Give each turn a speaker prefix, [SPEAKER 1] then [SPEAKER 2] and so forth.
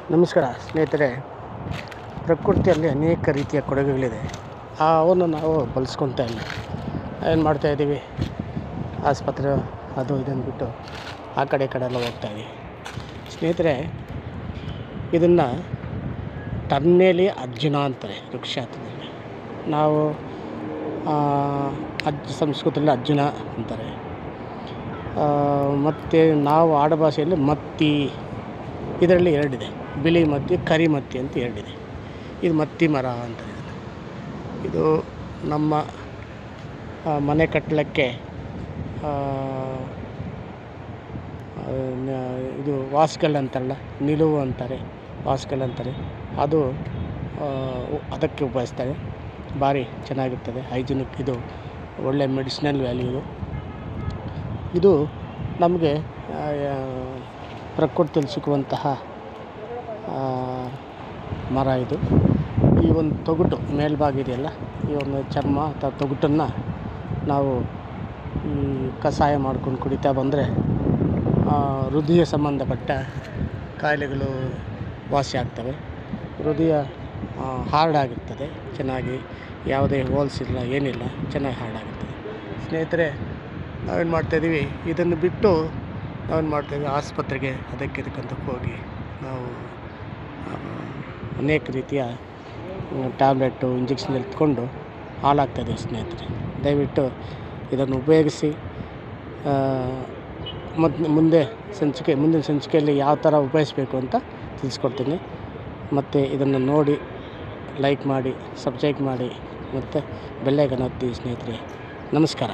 [SPEAKER 1] ನಮಸ್ಕಾರ ಸ್ನೇಹಿತರೆ ಪ್ರಕೃತಿಯಲ್ಲಿ ಅನೇಕ ರೀತಿಯ ಕೊಡುಗೆಗಳಿದೆ ಆ ಅವನ್ನು ನಾವು ಬಳಸ್ಕೊತಾ ಇಲ್ಲ ಏನು ಮಾಡ್ತಾಯಿದ್ದೀವಿ ಆಸ್ಪತ್ರೆ ಅದು ಇದನ್ನು ಬಿಟ್ಟು ಆ ಕಡೆ ಈ ಕಡೆ ಎಲ್ಲ ಹೋಗ್ತಾಯಿದ್ದೀವಿ ಸ್ನೇಹಿತರೆ ಇದನ್ನು ಟನ್ನೇಲಿ ಅರ್ಜುನ ಅಂತಾರೆ ವೃಕ್ಷಾರ್ಥದಲ್ಲಿ ನಾವು ಅಜ್ಜ ಸಂಸ್ಕೃತದಲ್ಲಿ ಅರ್ಜುನ ಅಂತಾರೆ ಮತ್ತು ನಾವು ಆಡುಭಾಷೆಯಲ್ಲಿ ಮತ್ತಿ ಇದರಲ್ಲಿ ಎರಡಿದೆ ಬಿಳಿ ಮತ್ತಿ ಕರಿ ಮತ್ತಿ ಅಂತ ಎರಡಿದೆ ಇದು ಮತ್ತಿ ಮರ ಅಂತ ಇದು ನಮ್ಮ ಆ, ಮನೆ ಕಟ್ಟಲಿಕ್ಕೆ ಆ, ಆ, ನ- ಇದು ವಾಸ್ಕಲ್ ಅಂತಾರಲ್ಲ ನಿಲುವು ಅಂತಾರೆ ವಾಸ್ಕಲ್ ಅಂತಾರೆ ಅದು ಆ, ಉ- ಅದಕ್ಕೆ ಉಪಯೋಗಿಸ್ತಾರೆ ಭಾರಿ ಚೆನ್ನಾಗಿರ್ತದೆ ಹೈಜಿನಿಕ್ ಇದು ಒಳ್ಳೆ ಮೆಡಿಸಿನಲ್ ವ್ಯಾಲ್ಯೂ ಇದು ಇದು ನಮಗೆ ಪ್ರಕೃತಿಯಲ್ಲಿ ಸಿಗುವಂತಹ ಆ, ಮರ ಇದು ಈ ಒಂದು ತೊಗಟು ಮೇಲ್ಭಾಗ ಇದೆಯಲ್ಲ ಈ ಒಂದು ಚರ್ಮ ಅಥವಾ ತೊಗಟನ್ನು ನಾವು ಈ ಕಷಾಯ ಮಾಡ್ಕೊಂಡು ಕುಡಿತಾ ಬಂದರೆ ಹೃದಯ ಸಂಬಂಧಪಟ್ಟ ಕಾಯಿಲೆಗಳು ವಾಸಿ ಆಗ್ತವೆ ಹೃದಯ ಹಾರ್ಡ್ ಆಗಿರ್ತದೆ ಚೆನ್ನಾಗಿ ಯಾವುದೇ ಹೋಲ್ಸ್ ಇಲ್ಲ ಏನಿಲ್ಲ ಚೆನ್ನಾಗಿ ಹಾರ್ಡ್ ಆಗುತ್ತದೆ ಸ್ನೇಹಿತರೆ ನಾವೇನು ಮಾಡ್ತಾಯಿದ್ದೀವಿ ಇದನ್ನು ಬಿಟ್ಟು ನಾವೇನು ಮಾಡ್ತಾಯಿದ್ದೀವಿ ಆಸ್ಪತ್ರೆಗೆ ಅದಕ್ಕೆ ಇದಕ್ಕಂತ ಹೋಗಿ ನಾವು ಆ, ಅನೇಕ ರೀತಿಯ ಟ್ಯಾಬ್ಲೆಟ್ಟು ಇಂಜೆಕ್ಷನ್ ಎತ್ಕೊಂಡು ಹಾಳಾಗ್ತಾಯಿದ್ದೀವಿ ಸ್ನೇಹಿತರೆ ದಯವಿಟ್ಟು ಇದನ್ನು ಉಪಯೋಗಿಸಿ ಮತ್ತು ಮುಂದೆ ಸಂಚಿಕೆ ಮುಂದಿನ ಸಂಚಿಕೆಯಲ್ಲಿ ಯಾವ ಥರ ಉಪಯೋಗಿಸ್ಬೇಕು ಅಂತ ತಿಳಿಸ್ಕೊಡ್ತೀನಿ ಮತ್ತು ಇದನ್ನು ನೋಡಿ ಲೈಕ್ ಮಾಡಿ ಸಬ್ಸ್ಕ್ರೈಬ್ ಮಾಡಿ ಮತ್ತು ಬೆಲ್ಲೈಕನ್ ಒತ್ತಿ ಸ್ನೇಹಿತರೆ ನಮಸ್ಕಾರ